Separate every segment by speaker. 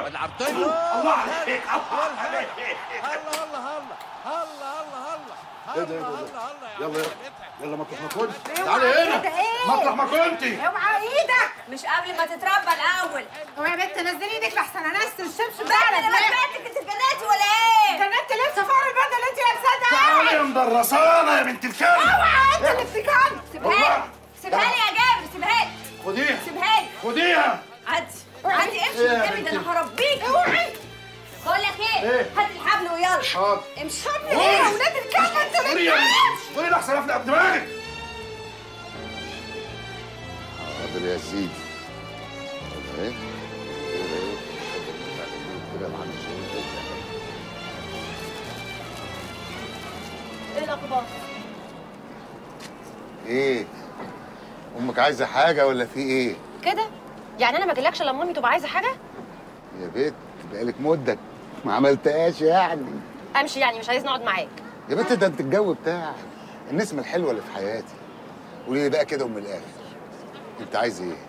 Speaker 1: العرضيه
Speaker 2: الله عليك الله
Speaker 1: هلا
Speaker 2: عليك
Speaker 1: هلا هلا هلا هلا
Speaker 2: ايه ده ايه
Speaker 1: هلا
Speaker 2: ده
Speaker 1: هلا
Speaker 2: يلا يلا يلا مطرح ما كنت تعالي هنا مطرح ما كنت
Speaker 3: اوعى ايدك
Speaker 4: مش قبل ما تتربى الاول
Speaker 3: اوعى يا بنت نزلي ايدك لحسن انست الشمس
Speaker 4: بقى
Speaker 3: بقى
Speaker 4: انا سمعتك انت اتجننتي ولا ايه
Speaker 3: جننت لسه فوق البدله اللي انت لابساها ده
Speaker 2: تعالي يا مدرسانه يا بنت الكلب
Speaker 3: اوعى انت اللي بتتكلم
Speaker 4: سيبها لي سيبها لي يا جابر سيبها لي
Speaker 2: خديها
Speaker 4: سيبها لي
Speaker 2: خديها
Speaker 4: عدي عدي امشي
Speaker 2: إيه يا
Speaker 4: قدامي ده
Speaker 2: بنتي؟
Speaker 4: انا هربيك اوعي بقول لك ايه
Speaker 2: إيه؟
Speaker 4: هات الحبل ويلا
Speaker 2: حاضر
Speaker 4: امشي
Speaker 3: ايه يا ولاد الكلب انتوا
Speaker 2: خدي يا بنت خدي الاحسن افلق دماغك
Speaker 5: حاضر يا سيدي اهي كده ما عنديش
Speaker 4: ايه الاخبار
Speaker 5: ايه امك عايزه حاجه ولا في ايه
Speaker 6: كده يعني انا ما اجيلكش لما امي تبقى عايزه حاجه
Speaker 5: يا بنت بقالك مده ما عملتهاش يعني
Speaker 6: امشي يعني مش عايز نقعد معاك
Speaker 5: يا بنت ده انت الجو بتاعك النسمه الحلوه اللي في حياتي قولي لي بقى كده ومن الاخر انت عايز ايه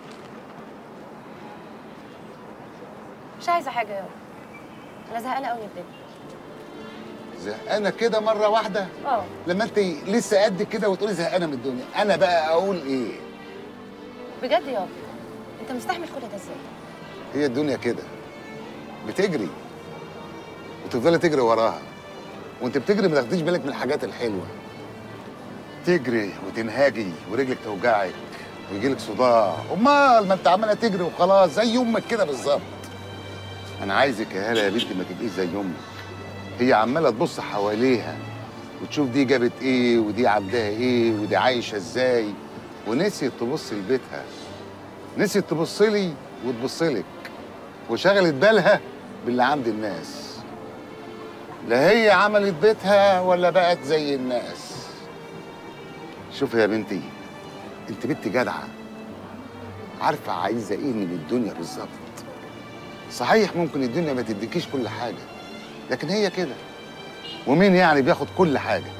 Speaker 6: مش عايزه حاجه يابا انا زهقانه قوي من الدنيا
Speaker 5: زهقانه كده مره واحده
Speaker 6: اه
Speaker 5: لما انت لسه قد كده وتقولي زهقانه من الدنيا انا بقى اقول ايه
Speaker 6: بجد يابا انت مستحمل كل ده ازاي
Speaker 5: هي الدنيا كده بتجري وتفضلي تجري وراها وانت بتجري ما تاخديش بالك من الحاجات الحلوه تجري وتنهاجي ورجلك توجعك ويجيلك صداع امال ما انت عماله تجري وخلاص زي امك كده بالظبط انا عايزك يا هلا يا بنتي ما تبقيش زي امك هي عماله تبص حواليها وتشوف دي جابت ايه ودي عندها ايه ودي عايشه ازاي ونسيت تبص لبيتها نسيت تبص لي وتبص لك وشغلت بالها باللي عند الناس لا هي عملت بيتها ولا بقت زي الناس شوفي يا بنتي انت بنت جدعه عارفه عايزه ايه من الدنيا بالظبط صحيح ممكن الدنيا ما تديكيش كل حاجه لكن هي كده ومين يعني بياخد كل حاجه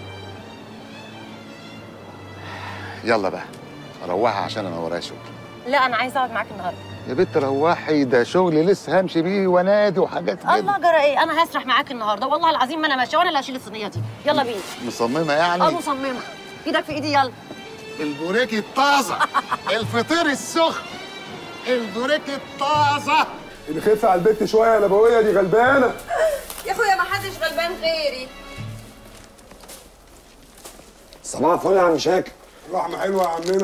Speaker 5: يلا بقى روحها عشان انا ورايا شغل
Speaker 6: لا انا عايزه اقعد معاك النهارده
Speaker 5: يا بنت روحي ده شغل لسه همشي بيه وانادي وحاجات كده
Speaker 6: الله جرى ايه انا هسرح معاك النهارده والله العظيم ما انا ماشيه وانا اللي هشيل الصينيه دي يلا بينا
Speaker 5: مصممه يعني
Speaker 6: اه مصممه ايدك في ايدي يلا
Speaker 5: البوريك الطازه الفطير السخن البوريك الطازه
Speaker 7: نخف على البت شويه يا نبويه دي غلبانه
Speaker 4: يا اخويا ما حدش غلبان غيري
Speaker 7: صباح الفل يا عم شاكر رحمه حلوه يا عمنا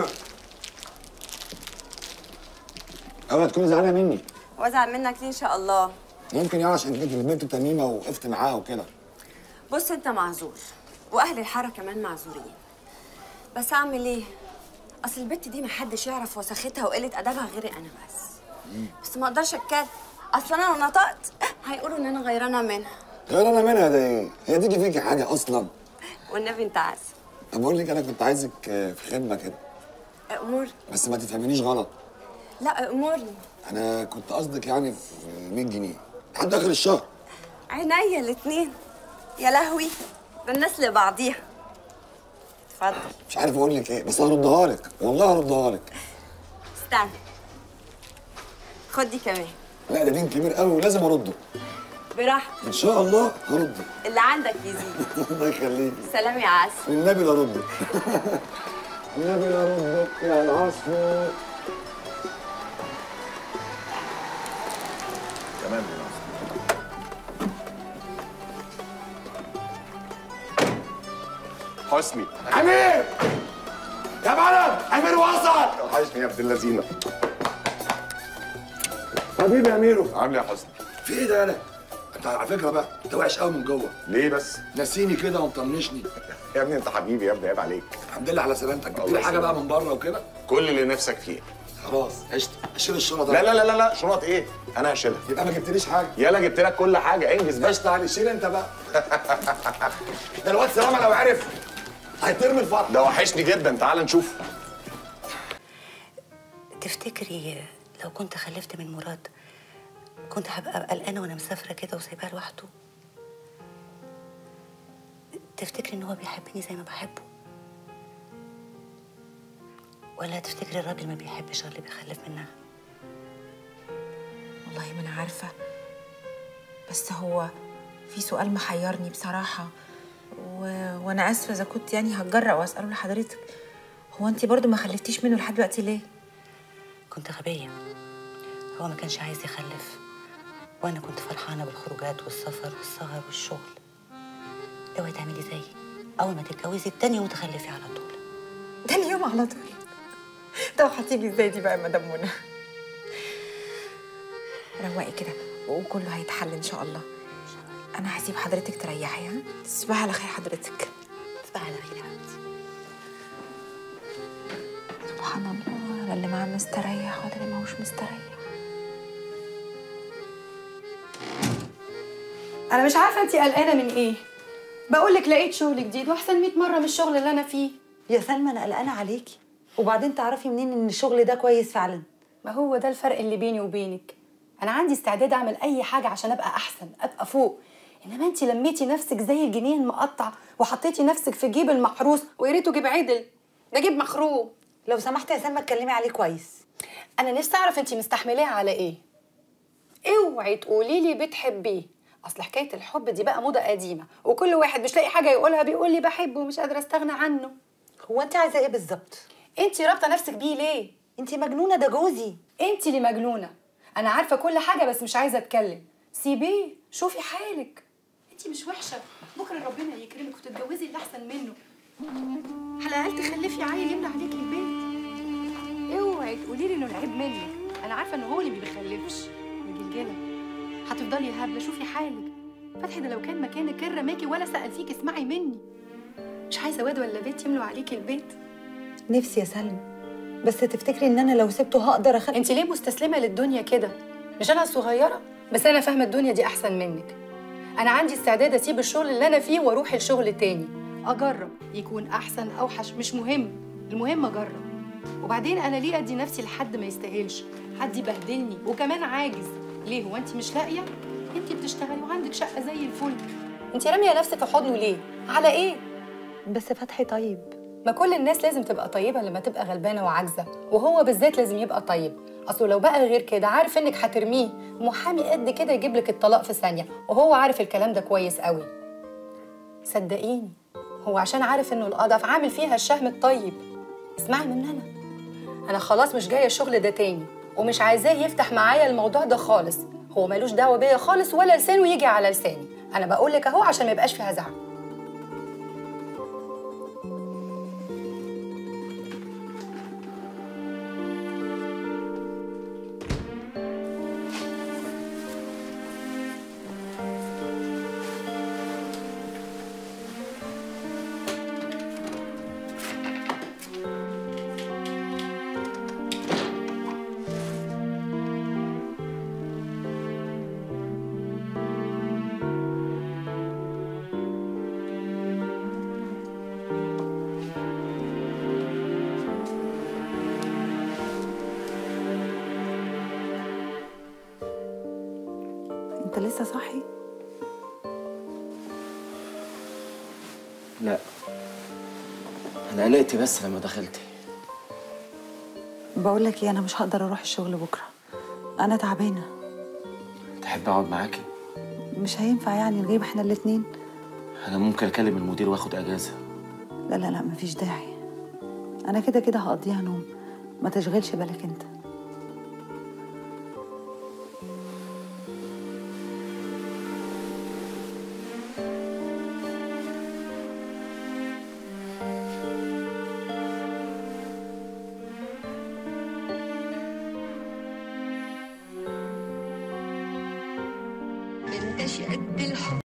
Speaker 7: اوعى تكوني زعلانه مني
Speaker 4: وازعل منك ليه ان شاء الله
Speaker 7: يمكن يعني عشان جيت للبنت تميمه وقفت معاها وكده
Speaker 4: بص انت معذور واهل الحاره كمان معذورين بس اعمل ايه اصل البت دي محدش يعرف وسختها وقله ادبها غيري انا بس بس ما اقدرش اتكلم اصل انا لو نطقت هيقولوا ان انا غيرانه منها
Speaker 7: غير انا منها ده ايه هي تيجي فيكي حاجه اصلا
Speaker 4: والنبي انت عارف
Speaker 7: طب بقول لك انا كنت عايزك آه، في خدمه كده
Speaker 4: امور
Speaker 7: بس ما تفهمنيش غلط
Speaker 4: لا امورني
Speaker 7: انا كنت قصدك يعني في 100 جنيه لحد اخر الشهر
Speaker 4: عينيا الاتنين يا لهوي ده الناس لبعضيها اتفضل
Speaker 7: مش عارف اقول لك ايه بس هردها لك والله هردها لك
Speaker 4: استنى خد دي كمان
Speaker 7: لا ده دين كبير قوي ولازم ارده
Speaker 4: براحتك
Speaker 7: ان شاء الله هرده
Speaker 4: اللي عندك يزيد
Speaker 7: الله يخليك
Speaker 4: سلام يا عسل
Speaker 7: النبي لا ردك النبي لا ردك يا العصفور
Speaker 2: تمام حسني
Speaker 7: امير يا معلم امير وصل
Speaker 2: وحشني يا ابن اللذينه
Speaker 7: حبيبي يا اميرو
Speaker 2: عامل ايه يا حسني
Speaker 7: في ايه ده انا انت على فكره بقى انت وحش قوي من جوه
Speaker 2: ليه بس
Speaker 7: نسيني كده ومطنشني
Speaker 2: يا ابني انت حبيبي يا ابني عيب عليك
Speaker 7: الحمد لله على سلامتك جبت
Speaker 2: الله
Speaker 7: لي حاجه بقى
Speaker 2: يسلمك.
Speaker 7: من بره وكده
Speaker 2: كل اللي نفسك فيه
Speaker 7: خلاص عشت اشيل الشنطه
Speaker 2: لا لا لا لا لا شنط ايه انا هشيلها
Speaker 7: يبقى ما جبتليش حاجه
Speaker 2: يلا جبت لك كل حاجه انجز بس
Speaker 7: قشطه علي شيل انت بقى ده الواد سلامه لو عرف هيطير الفرح
Speaker 2: ده وحشني جدا تعال نشوف
Speaker 8: تفتكري لو كنت خلفت من مراد كنت هبقى قلقانه وانا مسافره كده وسايباه لوحده تفتكري ان هو بيحبني زي ما بحبه ولا تفتكري الراجل ما بيحبش اللي بيخلف منها
Speaker 9: والله ما انا عارفه بس هو في سؤال محيرني بصراحة و... وانا اسفة اذا كنت يعني هتجرأ واسأله لحضرتك هو انت برضو ما خلفتيش منه لحد دلوقتي ليه؟
Speaker 8: كنت غبية هو ما كانش عايز يخلف وأنا كنت فرحانة بالخروجات والسفر والسهر والشغل اوعي تعملي زيي أول ما تتجوزي تاني يوم تخلفي على طول
Speaker 9: تاني يوم على طول طب هتيجي ازاي دي بقى يا مدام منى روقي كده وكله هيتحل ان شاء الله انا هسيب حضرتك تريحي ها تصبحي على خير حضرتك
Speaker 8: تصبحي على خير يا حبيبتي
Speaker 9: سبحان الله لا اللي معاه مستريح ولا اللي ماهوش مستريح
Speaker 10: انا مش عارفه انت قلقانه من ايه بقول لك لقيت شغل جديد واحسن 100 مره من الشغل اللي انا فيه
Speaker 8: يا سلمى أنا قلقانة عليكي وبعدين تعرفي منين إن الشغل ده كويس فعلا
Speaker 10: ما هو ده الفرق اللي بيني وبينك انا عندي استعداد اعمل اي حاجه عشان ابقى احسن ابقى فوق انما انت لميتي نفسك زي الجنيه المقطع وحطيتي نفسك في جيب المحروس ويا ريته جيب عدل ده جيب مخروم
Speaker 8: لو سمحتي يا سلمى اتكلمي عليه كويس
Speaker 10: انا نفسي اعرف انت مستحملاه على ايه اوعي تقولي لي بتحبيه اصل حكايه الحب دي بقى موضه قديمه وكل واحد مش لاقي حاجه يقولها بيقول لي بحبه ومش قادره استغنى عنه
Speaker 8: هو أنت عايزة إيه بالظبط؟
Speaker 10: انت رابطه نفسك بيه ليه
Speaker 8: أنت مجنونة ده جوزي
Speaker 10: انت اللي مجنونه انا عارفه كل حاجه بس مش عايزه اتكلم سيبيه شوفي حالك انت مش وحشه بكره ربنا يكرمك وتتجوزي اللي احسن منه على الاقل تخلفي عيل يملى عليكي البيت اوعي تقولي لي انه العيب منك انا عارفه انه هو اللي ما بيخلفش مجلجله هتفضلي هبله شوفي حالك فتحي ده لو كان مكانك كان رماكي ولا سال فيك اسمعي مني مش عايزه واد ولا بيت يملوا عليكي البيت
Speaker 8: نفسي يا سلمى بس تفتكري إن أنا لو سبته هقدر أخلف
Speaker 10: انت ليه مستسلمه للدنيا كده مش انا صغيره بس انا فاهمه الدنيا دي احسن منك انا عندي استعداد اسيب الشغل اللي انا فيه واروح الشغل تاني اجرب يكون احسن اوحش مش مهم المهم اجرب وبعدين انا ليه ادي نفسي لحد ما يستاهلش حد يبهدلني وكمان عاجز ليه هو انت مش لاقيه انت بتشتغلي وعندك شقه زي الفل انت راميه نفسك في حضنه ليه على ايه
Speaker 8: بس فتحي طيب
Speaker 10: ما كل الناس لازم تبقى طيبة لما تبقى غلبانة وعاجزة وهو بالذات لازم يبقى طيب أصله لو بقى غير كده عارف إنك هترميه محامي قد كده يجيب لك الطلاق في ثانية وهو عارف الكلام ده كويس قوي صدقيني هو عشان عارف إنه القضف عامل فيها الشهم الطيب اسمعي مني أنا أنا خلاص مش جاية الشغل ده تاني ومش عايزاه يفتح معايا الموضوع ده خالص هو ملوش دعوة بيا خالص ولا لسانه يجي على لساني أنا بقول لك أهو عشان ما يبقاش فيها زعل
Speaker 8: أنت لسه صاحي؟
Speaker 11: لا انا قلقت بس لما دخلتي
Speaker 8: بقول لك إيه أنا مش هقدر أروح الشغل بكرة أنا تعبانة
Speaker 11: تحب اقعد معاكي
Speaker 8: مش هينفع يعني نغيب إحنا الاتنين
Speaker 11: انا ممكن اكلم المدير واخد اجازه
Speaker 8: لا لا لا مفيش داعي أنا كده كده هقضيها نوم ما تشغلش بالك أنت
Speaker 12: بنتش قد الحب